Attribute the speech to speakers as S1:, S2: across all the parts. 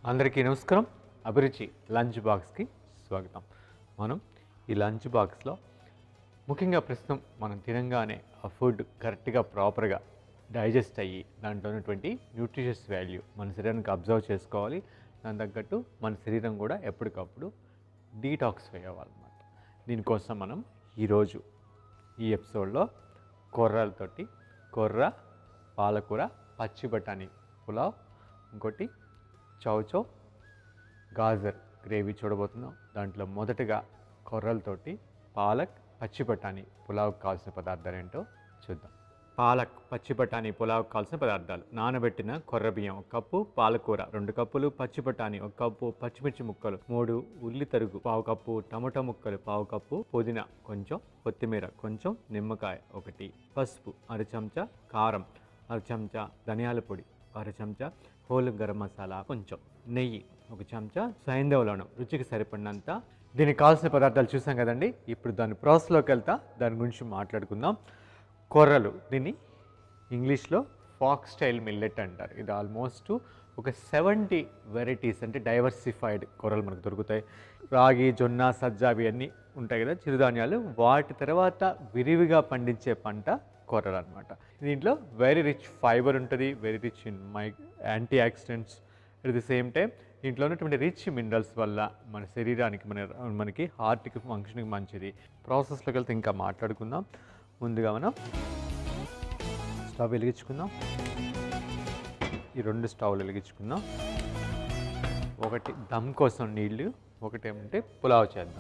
S1: అందరికీ నమస్కారం అభిరుచి లంచ్ బాక్స్కి స్వాగతం మనం ఈ లంచ్ బాక్స్లో ముఖ్యంగా ప్రస్తుతం మనం తినంగానే ఆ ఫుడ్ కరెక్ట్గా ప్రాపర్గా డైజెస్ట్ అయ్యి దాంట్లో ఉన్నటువంటి న్యూట్రిషియస్ వాల్యూ మన శరీరానికి అబ్జర్వ్ చేసుకోవాలి దాని తగ్గట్టు మన శరీరం కూడా ఎప్పటికప్పుడు డీటాక్సిఫై అవ్వాలన్నమాట దీనికోసం మనం ఈరోజు ఈ ఎపిసోడ్లో కొర్రలతోటి కొర్ర పాలకూర పచ్చి బఠానీ పులావ్ ఇంకోటి చౌచౌ గాజర్ గ్రేవీ చూడబోతున్నాం దాంట్లో మొదటగా కొర్రలతోటి పాలక్ పచ్చి బఠానీ పులావ్కి కావాల్సిన పదార్థాలు ఏంటో చూద్దాం పాలక్ పచ్చి బఠానీ పులావ్కి కావాల్సిన పదార్థాలు నానబెట్టిన కొర్ర బియ్యం ఒక కప్పు పాలకూర రెండు కప్పులు పచ్చి బఠానీ ఒక కప్పు పచ్చిమిర్చి ముక్కలు మూడు ఉల్లి తరుగు పావు కప్పు టమాటా ముక్కలు పావు కప్పు పుదీనా కొంచెం కొత్తిమీర కొంచెం నిమ్మకాయ ఒకటి పసుపు అర చెంచా కారం అర చెంచా ధనియాల పొడి అర చెంచా హోల్ గరం మసాలా కొంచెం నెయ్యి ఒక చెంచా సైంధవ లవణం రుచికి సరిపడినంత దీనికి కావాల్సిన పదార్థాలు చూసాం కదండి ఇప్పుడు దాని ప్రాసెస్లోకి వెళ్తా దాని గురించి మాట్లాడుకుందాం కొర్రలు దీన్ని ఇంగ్లీష్లో ఫాక్ స్టైల్ మిల్లెట్ అంటారు ఇది ఆల్మోస్ట్ ఒక సెవెంటీ వెరైటీస్ అంటే డైవర్సిఫైడ్ కొర్రలు మనకు దొరుకుతాయి రాగి జొన్న సజ్జ అవి ఉంటాయి కదా చిరుధాన్యాలు వాటి తర్వాత విరివిగా పండించే పంట కొర్రలు అనమాట దీంట్లో వెరీ రిచ్ ఫైబర్ ఉంటుంది very rich in my antioxidants at the same time దీంట్లో ఉన్నటువంటి రిచ్ మినరల్స్ వల్ల మన శరీరానికి మన మనకి హార్ట్కి ఫంక్షన్కి మంచిది ప్రాసెస్లోకి వెళ్తే ఇంకా మాట్లాడుకుందాం ముందుగా మనం స్టవ్ వెలిగించుకుందాం ఈ రెండు స్టవ్లు వెలిగించుకుందాం ఒకటి దమ్ కోసం నీళ్ళు ఒకటి ఏమంటే పులావ్ చేద్దాం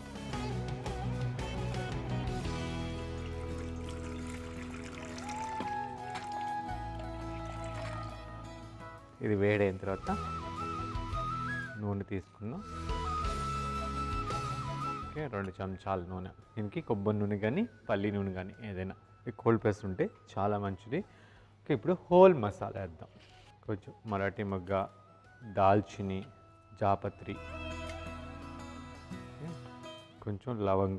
S1: ఇది వేడైన తర్వాత నూనె తీసుకుందాం ఓకే రెండు చెంచాల నూనె దీనికి కొబ్బరి నూనె కానీ పల్లి నూనె కానీ ఏదైనా ఈ కోల్డ్ ప్రెస్ ఉంటే చాలా మంచిది ఓకే ఇప్పుడు హోల్ మసాలా వేద్దాం కొంచెం మరాఠీ మొగ్గ దాల్చిని జాపత్రి ఓకే, కొంచెం లవంగ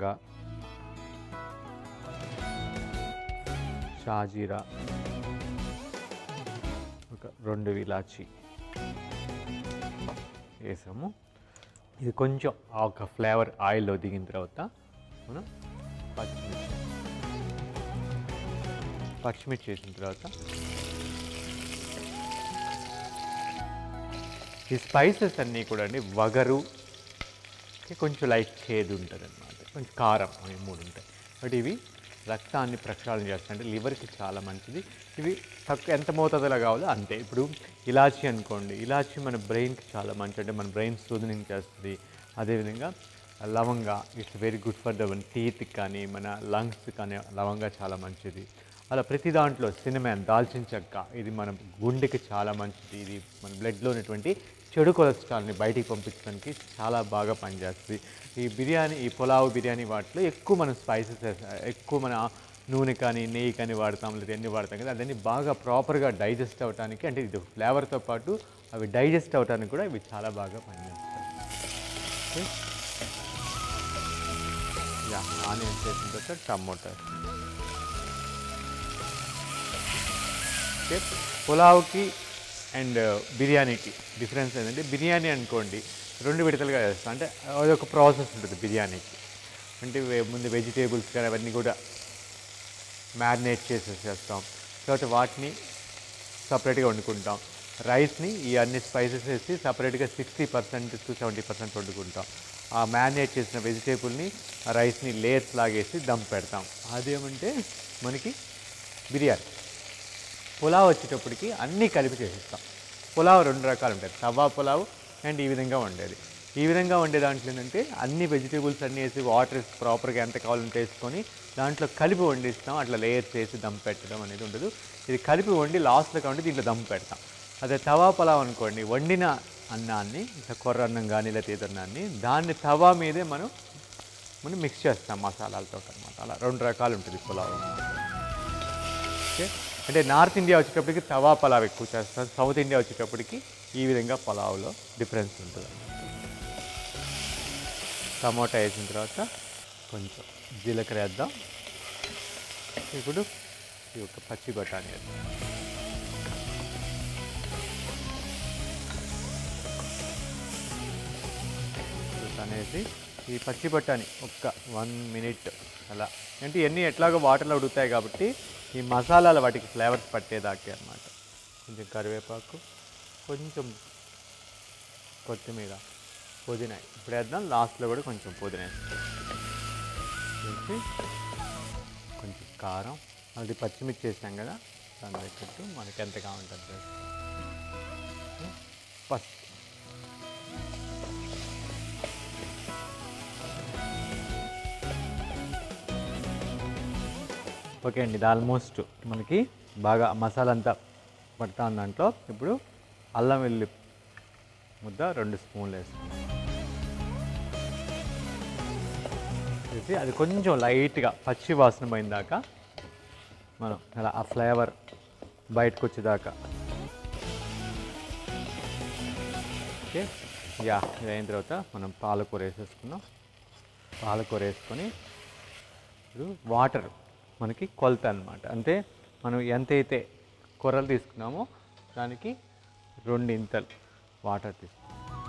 S1: షాజీరా ఒక రెండు ఇలాచి వేసాము ఇది కొంచెం ఆ ఒక ఫ్లేవర్ ఆయిల్లో దిగిన తర్వాత మనం పచ్చిమిర్చి పచ్చిమిర్చి వేసిన తర్వాత ఈ స్పైసెస్ అన్నీ కూడా అండి వగరు ఓకే, కొంచెం లైట్ చేదు ఉంటుంది అనమాట కొంచెం కారం అవి మూడు ఉంటాయి బట్ ఇవి రక్తాన్ని ప్రక్షాళన చేస్తాయి అంటే లివర్కి చాలా మంచిది ఇవి తక్కువ ఎంత మోతాదులో కావాలో అంతే ఇప్పుడు ఇలాచి అనుకోండి ఇలాచి మన బ్రెయిన్కి చాలా మంచి అంటే మన బ్రెయిన్ సూదనింగ్ చేస్తుంది అదేవిధంగా లవంగా it's very good for the teeth కానీ మన లంగ్స్ కానీ లవంగా చాలా మంచిది అలా ప్రతి దాంట్లో సినిమాన్ దాల్చిన చెక్క ఇది మన గుండెకి చాలా మంచిది ఇది మన బ్లడ్లో ఉన్నటువంటి చెడు కొలెస్ట్రాల్ని బయటికి పంపించడానికి చాలా బాగా పనిచేస్తుంది ఈ బిర్యానీ ఈ పులావ్ బిర్యానీ వాటిలో ఎక్కువ మనం స్పైసెస్ ఎక్కువ మన నూనె కానీ నెయ్యి కానీ వాడతాం లేదా ఎన్ని వాడతాం కదా అదన్నీ బాగా ప్రాపర్గా డైజెస్ట్ అవ్వడానికి అంటే ఇది ఫ్లేవర్తో పాటు అవి డైజెస్ట్ అవ్వడానికి కూడా ఇవి చాలా బాగా పనిచేస్తాయి ఓకే యా ఆనియన్స్ వేసిన తర్వాత టమోటా ఓకే పులావ్కి అండ్ బిర్యానీకి డిఫరెన్స్ ఏంటంటే బిర్యానీ అనుకోండి రెండు విడతలుగా చేస్తాం అంటే అదొక ప్రాసెస్ ఉంటుంది బిర్యానీకి అంటే వే- ముందు వెజిటేబుల్స్ కానీ అవన్నీ కూడా మ్యారినేట్ చేసేసేస్తాం తర్వాత వాటిని సపరేట్గా వండుకుంటాం రైస్ని ఈ అన్ని స్పైసెస్ వేసి సపరేట్గా sixty percent to seventy percent వండుకుంటాం ఆ మ్యారినేట్ చేసిన వెజిటేబుల్ని ఆ రైస్ని లేయర్స్ లాగేసి దమ్ పెడతాం అదేమంటే మనకి బిర్యానీ పులావ్ వచ్చేటప్పటికి అన్నీ కలిపి చేసిస్తాం పులావ్ రెండు రకాలు ఉంటాయి తవా పులావ్ అండ్ ఈ విధంగా వండేది ఈ విధంగా వండే దాంట్లో ఏంటంటే అన్ని వెజిటేబుల్స్ అన్నీ వేసి వాటర్ ప్రాపర్గా ఎంత కావాలంటే వేసుకొని దాంట్లో కలిపి వండిస్తాం అట్లా లేయర్స్ వేసి దమ్ పెట్టడం అనేది ఉండదు ఇది కలిపి వండి లాస్ట్లో కాబట్టి దీంట్లో దమ్ పెడతాం అదే తవా పులావ్ అనుకోండి వండిన అన్నాన్ని ఇట్లా కొర్ర అన్నం కానీ లేదా ఏదన్నాన్ని దాన్ని తవా మీదే మనం మనం మిక్స్ చేస్తాం మసాలాలతో అనమాట అలా రెండు రకాలు ఉంటుంది పులావ్ అన్నమాట ఓకే అంటే నార్త్ ఇండియా వచ్చేటప్పటికి తవా పలావ్ ఎక్కువ చేస్తారు సౌత్ ఇండియా వచ్చేటప్పటికి ఈ విధంగా పలావ్లో డిఫరెన్స్ ఉంటుంది టమోటా వేసిన తర్వాత కొంచెం జీలకర్ర వేద్దాం ఇప్పుడు ఈ యొక్క పచ్చి బఠానీ వేద్దాం అనేసి ఈ పచ్చి బఠానీ ఒక్క వన్ మినిట్ అలా అంటే ఇవన్నీ ఎట్లాగో వాటర్లో ఉడుకుతాయి కాబట్టి ఈ మసాలాలు వాటికి ఫ్లేవర్స్ పట్టేదాకే అన్నమాట కొంచెం కరివేపాకు కొంచెం కొత్తిమీర పుదీనా ఇప్పుడు వేద్దాం లాస్ట్లో కూడా కొంచెం పుదీనా వేస్తాం వేసి కొంచెం కారం అది పచ్చిమిర్చి వేసాం కదా దాని తగ్గట్టు మనకి ఎంత కావాలంటే వేస్తాం పసుపు ఓకే అండి ఇది ఆల్మోస్ట్ మనకి బాగా మసాలా అంతా పడతా ఉంది దాంట్లో ఇప్పుడు అల్లం వెల్లి ముద్ద రెండు స్పూన్లు వేస్తాం వేసి అది కొంచెం లైట్గా పచ్చి వాసన పోయిందాక మనం అలా ఆ ఫ్లేవర్ బయటకు వచ్చేదాకా ఓకే యా ఇది అయిన తర్వాత మనం పాలకూర వేసేసుకున్నాం పాలకూర వేసుకొని ఇప్పుడు వాటర్ మనకి కొలత అనమాట అంటే మనం ఎంతైతే కూరలు తీసుకున్నామో దానికి రెండు ఇంతలు వాటర్ తీసుకున్నాం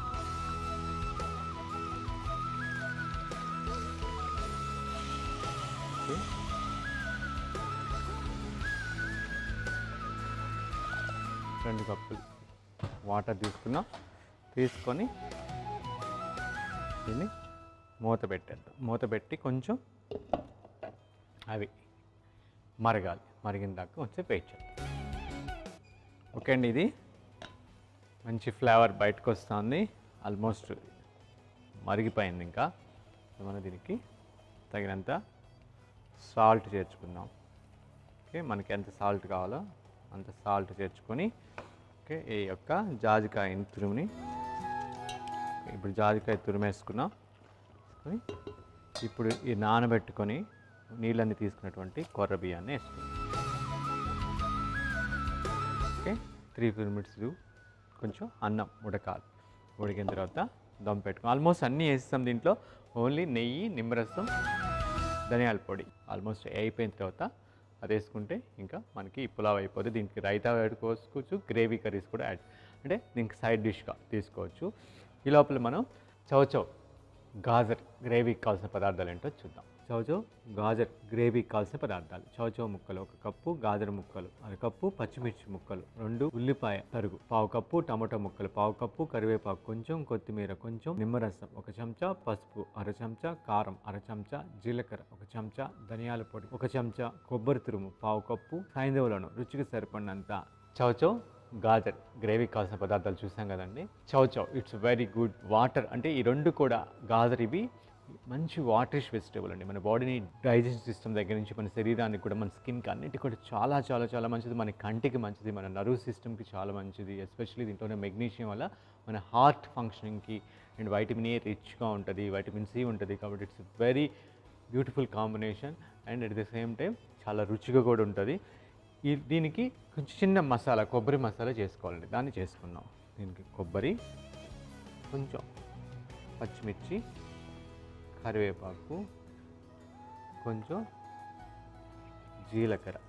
S1: ఓకే రెండు కప్పులు వాటర్ తీసుకున్నాం తీసుకొని దీన్ని మూత పెట్టేద్దాం మూత పెట్టి కొంచెం అవి మరగాలి మరిగిన దాకా కొంచెం వెయిట్ చేద్దాం ఓకే అండి ఇది మంచి ఫ్లేవర్ బయటకు వస్తుంది ఆల్మోస్ట్ మరిగిపోయింది ఇంకా మనం దీనికి తగినంత సాల్ట్ చేర్చుకుందాం ఓకే మనకి ఎంత సాల్ట్ కావాలో అంత సాల్ట్ చేర్చుకొని ఓకే ఈ యొక్క జాజికాయ తురుముని ఇప్పుడు జాజికాయ తురిమేసుకున్నాం వేసుకొని ఇప్పుడు ఈ నానబెట్టుకొని నీళ్ళన్ని తీసుకున్నటువంటి కొర్ర బియ్యాన్ని వేసుకున్నాం ఓకే త్రీ ఫోర్ మినిట్స్ కొంచెం అన్నం ఉడకాలి ఉడికిన తర్వాత దమ్ పెట్టుకుని ఆల్మోస్ట్ అన్నీ వేస్తాం దీంట్లో ఓన్లీ నెయ్యి నిమ్మరసం ధనియాల పొడి ఆల్మోస్ట్ అయిపోయిన తర్వాత అది వేసుకుంటే ఇంకా మనకి పులావ్ అయిపోతుంది దీనికి రైతా వేడుకోవచ్చు గ్రేవీ కర్రీస్ కూడా యాడ్ అంటే దీనికి సైడ్ డిష్గా తీసుకోవచ్చు ఈ లోపల మనం చౌచౌ గాజర్ గ్రేవీకి కావాల్సిన పదార్థాలు ఏంటో చూద్దాం చౌచౌ గాజర్ గ్రేవీకి కావాల్సిన పదార్థాలు చౌచౌ ముక్కలు ఒక కప్పు గాజర్ ముక్కలు అర కప్పు పచ్చిమిర్చి ముక్కలు రెండు ఉల్లిపాయ తరుగు పావు కప్పు టమాటో ముక్కలు పావు కప్పు కరివేపాకు కొంచెం కొత్తిమీర కొంచెం నిమ్మరసం ఒక చెంచా పసుపు అర చెంచా కారం అర చెంచా జీలకర్ర ఒక చెంచా ధనియాల పొడి ఒక చెంచా కొబ్బరి తురుము పావు కప్పు సైంధవులను రుచికి సరిపడినంత చౌచౌ గాజర్ గ్రేవీకి కావాల్సిన పదార్థాలు చూసాం కదండి chow chow it's very good water అంటే ఈ రెండు కూడా గాజర్ ఇవి మంచి వాటరిష్ వెజిటేబుల్ అండి మన బాడీని డైజెషన్ సిస్టమ్ దగ్గర నుంచి మన శరీరానికి కూడా మన స్కిన్కి అన్నిటికీ కూడా చాలా చాలా చాలా మంచిది మన కంటికి మంచిది మన నర్వ్ సిస్టమ్కి చాలా మంచిది ఎస్పెషల్లీ దీంట్లోనే మెగ్నీషియం వల్ల మన హార్ట్ ఫంక్షనింగ్కి అండ్ వైటమిన్ ఏ రిచ్గా ఉంటుంది వైటమిన్ సి ఉంటుంది కాబట్టి it's very beautiful combination and at the same time చాలా రుచిగా కూడా ఉంటుంది ఈ దీనికి కొంచెం చిన్న మసాలా కొబ్బరి మసాలా చేసుకోవాలండి దాన్ని చేసుకుందాం దీనికి కొబ్బరి కొంచెం పచ్చిమిర్చి కరివేపాకు కొంచెం జీలకర్ర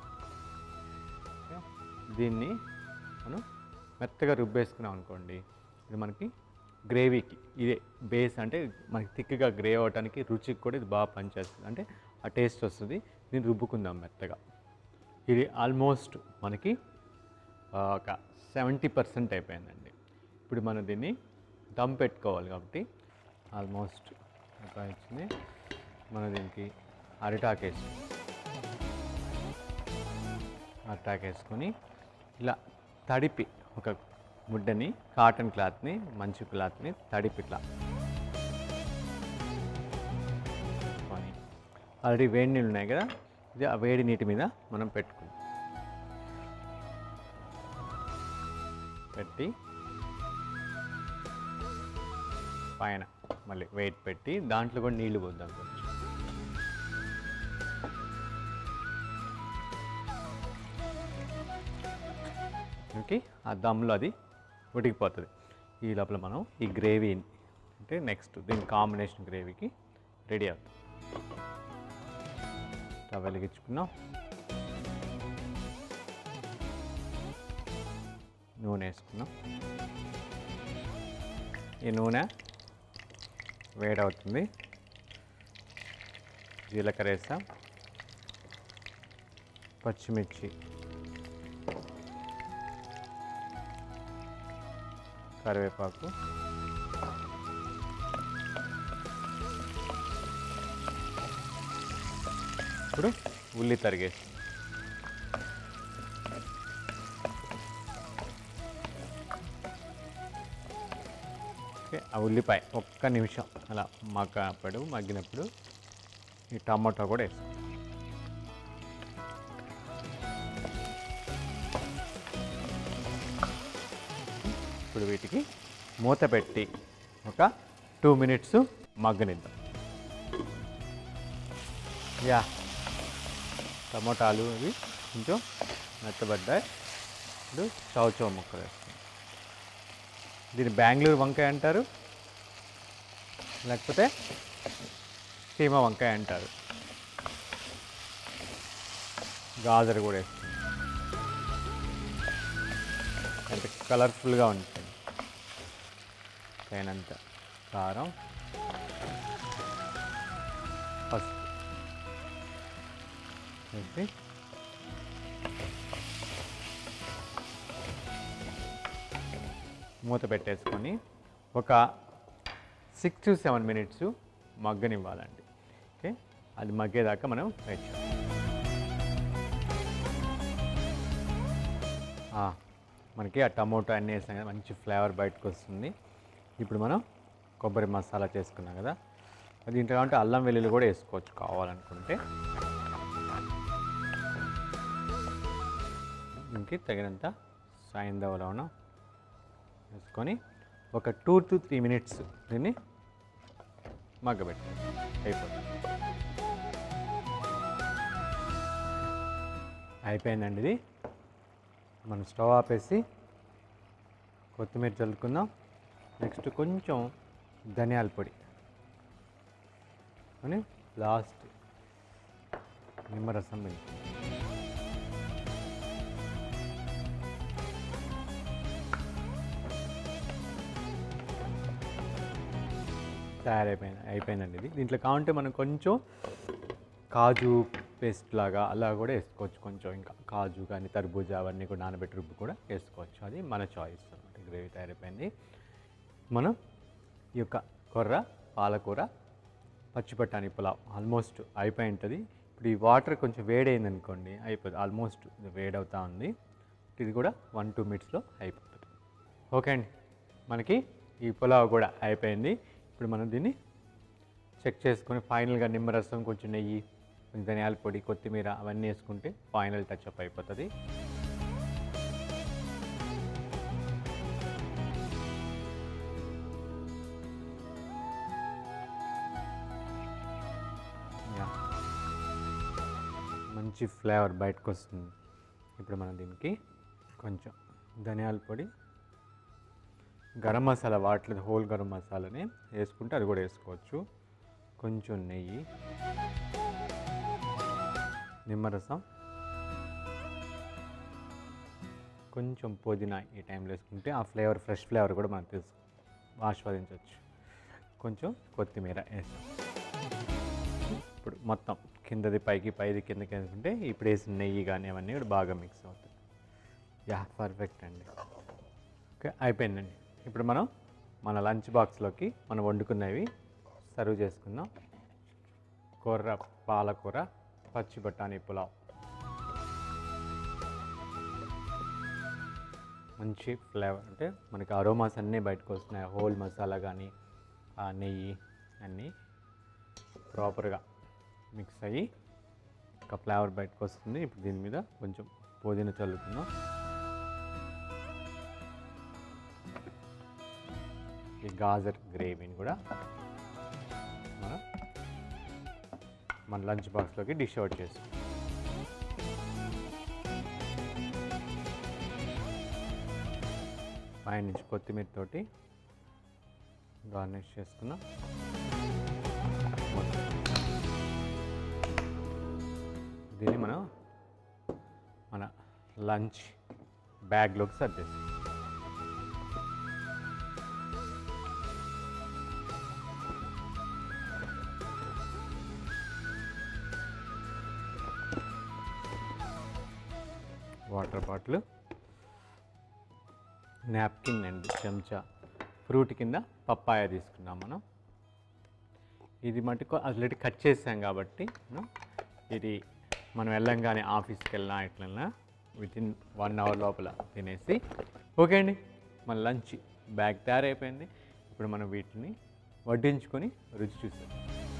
S1: ఓకే? దీన్ని మనం మెత్తగా రుబ్బేసుకున్నాం అనుకోండి ఇది మనకి గ్రేవీకి ఇదే బేస్ అంటే మనకి థిక్గా గ్రే అవ్వడానికి రుచికి కూడా ఇది బాగా పనిచేస్తుంది అంటే ఆ టేస్ట్ వస్తుంది దీన్ని రుబ్బుకుందాం మెత్తగా ఇది ఆల్మోస్ట్ మనకి ఆ, ఒక సెవెంటీ పర్సెంట్ అయిపోయిందండి ఇప్పుడు మనం దీన్ని దమ్ పెట్టుకోవాలి కాబట్టి ఆల్మోస్ట్ ఒక ఇచ్చింది మనం దీనికి అరిటాకు వేసి అరిటాకు వేసుకొని ఇలా తడిపి ఒక ముడ్డని కాటన్ క్లాత్ని మంచి క్లాత్ని తడిపి ఇట్లా పెట్టుకొని ఆల్రెడీ వేడి నీళ్ళు ఉన్నాయి కదా ఇది ఆ వేడి నీటి మీద మనం పెట్టుకుందాం పెట్టి పైన మళ్ళీ వెయిట్ పెట్టి దాంట్లో కూడా నీళ్లు పోద్దాం కొంచెం ఓకే ఆ దమ్లో అది ఉడికిపోతుంది ఈ లోపల మనం ఈ గ్రేవీ అంటే నెక్స్ట్ దీని కాంబినేషన్ గ్రేవీకి రెడీ అవుతుంది స్టవ్ వెలిగించుకున్నాం నూనె వేసుకున్నాం ఈ నూనె వేడవుతుంది జీలకర్ర వేసాం పచ్చిమిర్చి కరివేపాకు ఇప్పుడు ఉల్లి తరిగేసి ఓకే ఆ ఉల్లిపాయ ఒక్క నిమిషం అలా మగ్గప్పుడు మగ్గినప్పుడు ఈ టమాటో కూడా వేసుకో ఇప్పుడు వీటికి మూత పెట్టి ఒక టూ మినిట్స్ మగ్గనిద్దాం యా టమోటాలు ఇవి కొంచెం మెత్తబడ్డాయి ఇప్పుడు చౌచౌ ముక్కలు వేస్తాం దీన్ని బెంగళూరు వంకాయ అంటారు లేకపోతే సీమ వంకాయ అంటారు గాజర్ కూడా వేస్తాం ఎంత కలర్ఫుల్గా ఉంటుంది తగినంత కారం పసుపు వేసి మూత పెట్టేసుకొని ఒక సిక్స్ టు సెవెన్ మినిట్స్ మగ్గనివ్వాలండి ఓకే అది మగ్గేదాకా మనం వెయిట్ చేయాలి ఆ, మనకి ఆ టమోటో అన్నీ వేసాం కదా మంచి ఫ్లేవర్ బయటకు వస్తుంది ఇప్పుడు మనం కొబ్బరి మసాలా చేసుకున్నాం కదా దీంట్లో కావాలంటే అల్లం వెల్లుల్లి కూడా వేసుకోవచ్చు కావాలనుకుంటే దీనికి తగినంత సాయంధవ లవణం వేసుకొని ఒక టూ టు త్రీ మినిట్స్ దీన్ని మగ్గబెట్టాలి అయిపోతుంది అయిపోయిందండి ఇది మనం స్టవ్ ఆపేసి కొత్తిమీర చల్లుకుందాం నెక్స్ట్ కొంచెం ధనియాల పొడి అని లాస్ట్ నిమ్మరసం పిండి తయారైపోయింది అయిపోయిందండి ఇది దీంట్లో కావాలంటే మనం కొంచెం కాజు పేస్ట్ లాగా అలా కూడా వేసుకోవచ్చు కొంచెం ఇంకా కాజు కానీ తర్బూజా అవన్నీ కూడా నానబెట్టి రుబ్బు కూడా వేసుకోవచ్చు అది మన చాయిస్ అనమాట గ్రేవీ తయారైపోయింది మనం ఈ యొక్క కొర్ర పాలకూర పచ్చిపట్టాని పులావ్ ఆల్మోస్ట్ అయిపోయి ఉంటుంది ఇప్పుడు ఈ వాటర్ కొంచెం వేడైంది అనుకోండి అయిపోతుంది ఆల్మోస్ట్ ఇది వేడవుతా ఉంది ఇది కూడా వన్ టూ మినిట్స్లో అయిపోతుంది ఓకే అండి మనకి ఈ పులావ్ కూడా అయిపోయింది ఇప్పుడు మనం దీన్ని చెక్ చేసుకొని ఫైనల్గా నిమ్మరసం కొంచెం నెయ్యి కొంచెం ధనియాల పొడి కొత్తిమీర అవన్నీ వేసుకుంటే ఫైనల్ టచ్అప్ అయిపోతుంది యా. మంచి ఫ్లేవర్ బయటకు వస్తుంది ఇప్పుడు మనం దీనికి కొంచెం ధనియాల పొడి గరం మసాలా వాడలేదు హోల్ గరం మసాలాని వేసుకుంటే అది కూడా వేసుకోవచ్చు కొంచెం నెయ్యి నిమ్మరసం కొంచెం పుదీనా ఈ టైంలో వేసుకుంటే ఆ ఫ్లేవర్ ఫ్రెష్ ఫ్లేవర్ కూడా మనం తీసు ఆస్వాదించవచ్చు కొంచెం కొత్తిమీర వేసాం ఇప్పుడు మొత్తం కిందది పైకి పైది కిందకి వేసుకుంటే ఇప్పుడు వేసిన నెయ్యి కానీ అవన్నీ కూడా బాగా మిక్స్ అవుతాయి యా పర్ఫెక్ట్ అండి ఓకే అయిపోయిందండి ఇప్పుడు మనం మన లంచ్ బాక్స్లోకి మనం వండుకున్నవి సర్వ్ చేసుకుందాం కూర పాలకూర పచ్చి బఠానీ పులావ్ మంచి ఫ్లేవర్ అంటే మనకి అరోమాస్ అన్నీ బయటకు వస్తున్నాయి హోల్ మసాలా కానీ ఆ నెయ్యి అన్నీ ప్రాపర్గా మిక్స్ అయ్యి ఒక ఫ్లేవర్ బయటకు వస్తుంది ఇప్పుడు దీని మీద కొంచెం పుదీనా చల్లుకుందాం ఈ గాజర్ గ్రేవీని కూడా మనం మన లంచ్ బాక్స్లోకి డిష్ అవుట్ చేస్తాం పైన నుంచి కొత్తిమీర తోటి గార్నిష్ చేసుకున్నాం మొత్తం. దీన్ని మనం మన లంచ్ బ్యాగ్లోకి సర్దేస్తాం వాటర్ బాటిల్ నాప్కిన్ అండ్ చెంచా ఫ్రూట్ కింద పప్పాయ తీసుకున్నాం మనం ఇది మటుకు ఆల్రెడీ కట్ చేసాం కాబట్టి మనం ఇది మనం వెళ్ళంగానే ఆఫీస్కి వెళ్ళినా ఎట్లన్నా విత్ ఇన్ వన్ అవర్ లోపల తినేసి ఓకే అండి మన లంచ్ బ్యాగ్ తయారైపోయింది ఇప్పుడు మనం వీటిని వడ్డించుకొని రుచి చూసాం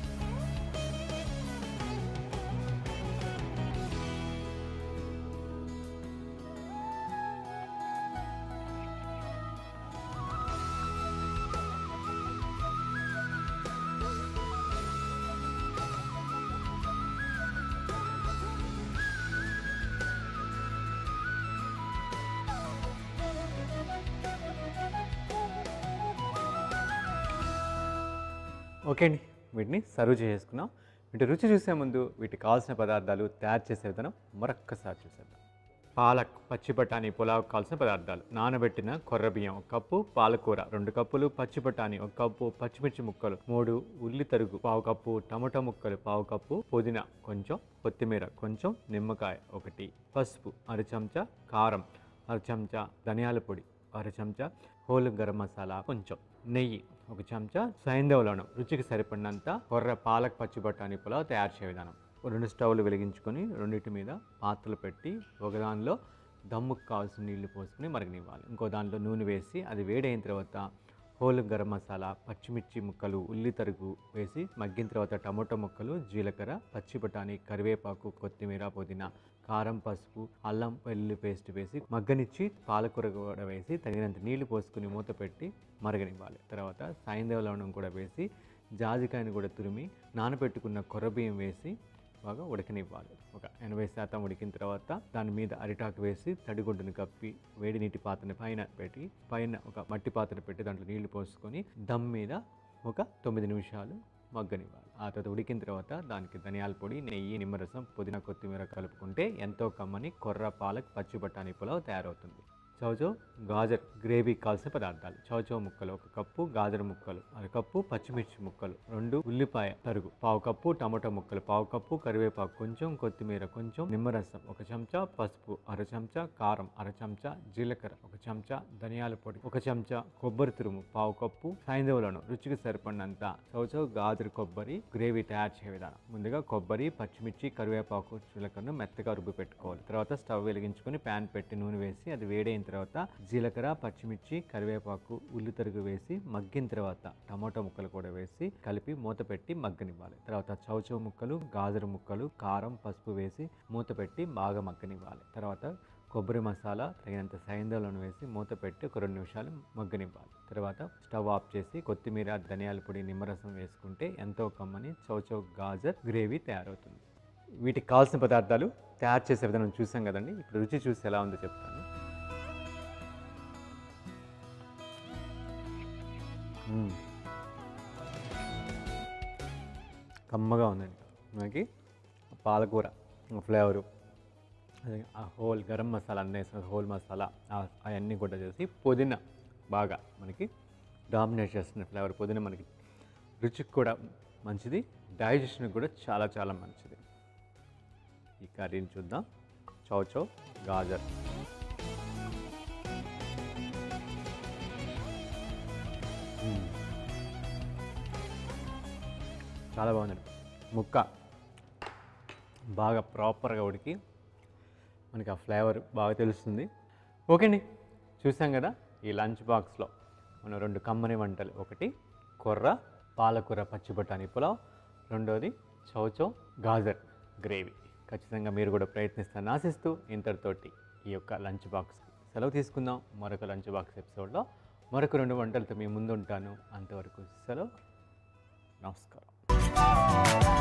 S1: ఓకే అండి వీటిని సర్వ్ చేసుకున్నాం వీటి రుచి చూసే ముందు వీటికి కావాల్సిన పదార్థాలు తయారు చేసే విధానం మరొక్కసారి చూసేద్దాం పాలక్ పచ్చి బఠానీ పులావ్ కావాల్సిన పదార్థాలు నానబెట్టిన కొర్ర బియ్యం ఒక కప్పు పాలకూర రెండు కప్పులు పచ్చి బఠానీ ఒక కప్పు పచ్చిమిర్చి ముక్కలు మూడు ఉల్లి తరుగు పావు కప్పు టమాటా ముక్కలు పావు కప్పు పుదీనా కొంచెం కొత్తిమీర కొంచెం నిమ్మకాయ ఒకటి పసుపు అర చెంచా కారం అర చెంచా ధనియాల పొడి అర చెంచా హోల్ గరం మసాలా కొంచెం నెయ్యి ఒక చెంచా సైంధవలను రుచికి సరిపడినంత కొర్ర పాలక్ పచ్చి బఠానీ పులావ్ తయారు చేయ విధానం రెండు స్టవ్లు వెలిగించుకొని రెండింటి మీద పాత్రలు పెట్టి ఒక దానిలో దమ్ముకు కావాల్సిన నీళ్లు పోసుకొని మరగనివ్వాలి ఇంకో దాంట్లో నూనె వేసి అది వేడైన తర్వాత హోల్ గరం మసాలా పచ్చిమిర్చి ముక్కలు ఉల్లి తరుగు వేసి మగ్గిన తర్వాత టమోటా ముక్కలు జీలకర్ర పచ్చి బఠానీ కరివేపాకు కొత్తిమీర పుదీనా కారం పసుపు అల్లం వెల్లుల్లి పేస్ట్ వేసి మగ్గనిచ్చి పాలకూర కూడా వేసి తగినంత నీళ్లు పోసుకుని మూత పెట్టి మరగనివ్వాలి తర్వాత సాయందేవ లవణం కూడా వేసి జాజికాయను కూడా తురిమి నానబెట్టుకున్న కొర్రబియ్యం వేసి బాగా ఉడకనివ్వాలి ఒక ఎనభై శాతం ఉడికిన తర్వాత దాని మీద అరిటాకు వేసి తడిగుడ్డును కప్పి వేడి నీటి పాత్రని పైన పెట్టి పైన ఒక మట్టి పాత్ర పెట్టి దాంట్లో నీళ్లు పోసుకొని దమ్ మీద ఒక తొమ్మిది నిమిషాలు మగ్గనివ్వాలి ఆ తర్వాత ఉడికిన తర్వాత దానికి ధనియాల పొడి నెయ్యి నిమ్మరసం పుదీనా కొత్తిమీర కలుపుకుంటే ఎంతో కమ్మని కొర్ర పాలక్ పచ్చి బఠానీ పులావ్ తయారవుతుంది చౌచౌ గాజర్ గ్రేవీ కావాల్సిన పదార్థాలు చౌచౌ ముక్కలు ఒక కప్పు గాజర్ ముక్కలు అర కప్పు పచ్చిమిర్చి ముక్కలు రెండు ఉల్లిపాయ తరుగు పావు కప్పు టమాటా ముక్కలు పావు కప్పు కరివేపాకు కొంచెం కొత్తిమీర కొంచెం నిమ్మరసం ఒక చెంచా పసుపు అర చెంచా కారం అర చెంచా జీలకర్ర ఒక చెంచా ధనియాల పొడి ఒక చెంచా కొబ్బరి తురుము పావు కప్పు సాయంధవులను రుచికి సరిపడినంత చౌచౌ గాజర్ కొబ్బరి గ్రేవీ తయారు చేయ విధానం ముందుగా కొబ్బరి పచ్చిమిర్చి కరివేపాకు జీలకర్రను మెత్తగా రుబ్బి పెట్టుకోవాలి తర్వాత స్టవ్ వెలిగించుకొని ప్యాన్ పెట్టి నూనె వేసి అది వేడైన తర్వాత జీలకర్ర పచ్చిమిర్చి కరివేపాకు ఉల్లి తరుగు వేసి మగ్గిన తర్వాత టమాటా ముక్కలు కూడా వేసి కలిపి మూత పెట్టి మగ్గనివ్వాలి తర్వాత చౌచౌ ముక్కలు గాజరు ముక్కలు కారం పసుపు వేసి మూత పెట్టి బాగా మగ్గనివ్వాలి తర్వాత కొబ్బరి మసాలా తగినంత సైంధవలను వేసి మూత పెట్టి ఒక రెండు నిమిషాలు మగ్గనివ్వాలి తర్వాత స్టవ్ ఆఫ్ చేసి కొత్తిమీర ధనియాల పొడి నిమ్మరసం వేసుకుంటే ఎంతో కమ్మని చౌచౌ గాజర్ గ్రేవీ తయారవుతుంది వీటికి కావాల్సిన పదార్థాలు తయారు చేసే విధానం చూసాం కదండి ఇప్పుడు రుచి చూసి ఎలా ఉందో చెప్తాను మ్మ్. కమ్మగా ఉందండి మనకి పాలకూర ఫ్లేవరు అదే ఆ హోల్ గరం మసాలా అన్నీ వేసిన హోల్ మసాలా ఆ- అవన్నీ కూడా చేసి పుదీనా బాగా మనకి డామినేట్ చేస్తున్న ఫ్లేవర్ పుదీనా మనకి రుచికి కూడా మంచిది డైజెషన్కి కూడా చాలా చాలా మంచిది ఈ కర్రీని చూద్దాం చౌ చౌ గాజర్ మ్మ్. చాలా బాగుందండి ముక్క బాగా ప్రాపర్గా ఉడికి మనకి ఆ ఫ్లేవర్ బాగా తెలుస్తుంది ఓకే అండి చూసాం కదా ఈ లంచ్ బాక్స్లో మనం రెండు కమ్మని వంటలు ఒకటి కొర్ర పాలకూర పచ్చి బఠానీ పులావ్ రెండోది చౌచౌ గాజర్ గ్రేవీ ఖచ్చితంగా మీరు కూడా ప్రయత్నిస్తారని ఆశిస్తూ ఇంతటితోటి ఈ యొక్క లంచ్ బాక్స్ సెలవు తీసుకుందాం మరొక లంచ్ బాక్స్ ఎపిసోడ్లో మరొక రెండు వంటలతో మీ ముందు ఉంటాను అంతవరకు సెలవు నమస్కారం